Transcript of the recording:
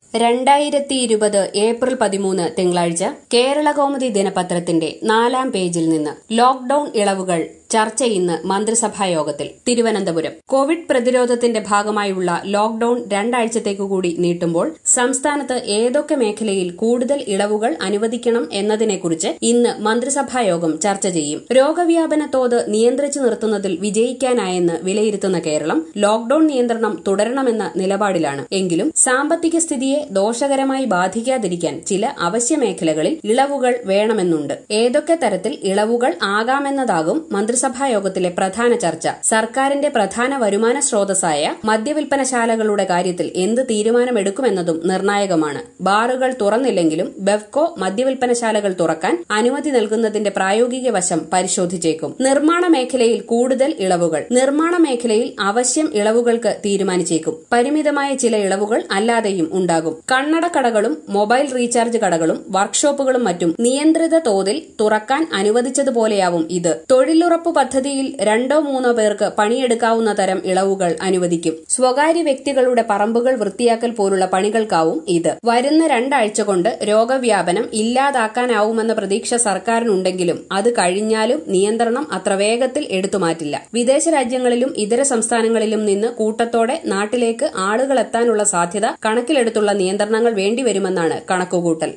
രണ്ടായിരത്തി ഇരുപത് ഏപ്രിൽ പതിമൂന്ന് തിങ്കളാഴ്ച കേരളകൗമുദി ദിനപത്രത്തിന്റെ നാലാം പേജിൽ നിന്ന് ലോക്ഡൌൺ ഇളവുകൾ ചർച്ച ഇന്ന് മന്ത്രിസഭാ യോഗത്തിൽ തിരുവനന്തപുരം കോവിഡ് പ്രതിരോധത്തിന്റെ ഭാഗമായുള്ള ലോക്ഡൌൺ രണ്ടാഴ്ചത്തേക്കു കൂടി നീട്ടുമ്പോൾ സംസ്ഥാനത്ത് ഏതൊക്കെ മേഖലയിൽ കൂടുതൽ ഇളവുകൾ അനുവദിക്കണം എന്നതിനെക്കുറിച്ച് ഇന്ന് മന്ത്രിസഭാ യോഗം ചർച്ച ചെയ്യും രോഗവ്യാപന തോത് നിയന്ത്രിച്ചു നിർത്തുന്നതിൽ വിജയിക്കാനായെന്ന് വിലയിരുത്തുന്ന കേരളം ലോക്ഡൌൺ നിയന്ത്രണം തുടരണമെന്ന നിലപാടിലാണ് എങ്കിലും സാമ്പത്തിക സ്ഥിതിയെ ദോഷകരമായി ബാധിക്കാതിരിക്കാൻ ചില അവശ്യ മേഖലകളിൽ ഇളവുകൾ വേണമെന്നുണ്ട് ഏതൊക്കെ തരത്തിൽ ഇളവുകൾ ആകാമെന്നതാകും മന്ത്രിസഭാ യോഗത്തിലെ പ്രധാന ചർച്ച സർക്കാരിന്റെ പ്രധാന വരുമാന സ്രോതസ്സായ മദ്യവിൽപ്പനശാലകളുടെ കാര്യത്തിൽ എന്ത് തീരുമാനമെടുക്കുമെന്നതും നിർണായകമാണ് ബാറുകൾ തുറന്നില്ലെങ്കിലും ബെവ്കോ മദ്യവിൽപ്പനശാലകൾ തുറക്കാൻ അനുമതി നൽകുന്നതിന്റെ പ്രായോഗിക വശം പരിശോധിച്ചേക്കും നിർമ്മാണ മേഖലയിൽ കൂടുതൽ ഇളവുകൾ നിർമ്മാണ മേഖലയിൽ അവശ്യം ഇളവുകൾക്ക് തീരുമാനിച്ചേക്കും പരിമിതമായ ചില ഇളവുകൾ അല്ലാതെയും ഉണ്ടാകും കണ്ണട കടകളും മൊബൈൽ റീചാർജ് കടകളും വർക്ക്ഷോപ്പുകളും മറ്റും നിയന്ത്രിത തോതിൽ തുറക്കാൻ അനുവദിച്ചതുപോലെയാവും ഇത് തൊഴിലുറപ്പ് പദ്ധതിയിൽ രണ്ടോ മൂന്നോ പേർക്ക് പണിയെടുക്കാവുന്ന തരം ഇളവുകൾ അനുവദിക്കും സ്വകാര്യ വ്യക്തികളുടെ പറമ്പുകൾ വൃത്തിയാക്കൽ പോലുള്ള പണികൾക്കാവും ഇത് വരുന്ന രണ്ടാഴ്ച കൊണ്ട് രോഗവ്യാപനം ഇല്ലാതാക്കാനാവുമെന്ന പ്രതീക്ഷ സർക്കാരിനുണ്ടെങ്കിലും അത് കഴിഞ്ഞാലും നിയന്ത്രണം അത്ര വേഗത്തിൽ എടുത്തുമാറ്റില്ല വിദേശ രാജ്യങ്ങളിലും ഇതര സംസ്ഥാനങ്ങളിലും നിന്ന് കൂട്ടത്തോടെ നാട്ടിലേക്ക് ആളുകൾ എത്താനുള്ള സാധ്യത കണക്കിലെടുത്തുള്ള നിയന്ത്രണങ്ങൾ വേണ്ടിവരുമെന്നാണ് കണക്കുകൂട്ടൽ